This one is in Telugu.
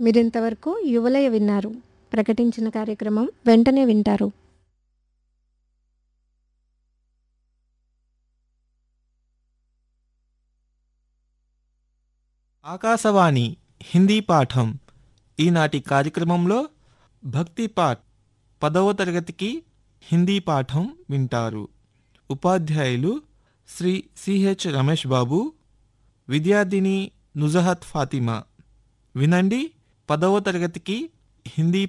మీరింతవరకు యువలయ విన్నారు ప్రకటించిన కార్యక్రమం వెంటనే వింటారు ఆకాశవాణి హిందీ పాఠం ఈనాటి కార్యక్రమంలో భక్తి పాఠ్ పదవ తరగతికి హిందీ పాఠం వింటారు ఉపాధ్యాయులు శ్రీ సిహెచ్ రమేష్ బాబు విద్యార్థిని నుజహత్ ఫాతిమా వినండి పదవ తరగతికి హిందీ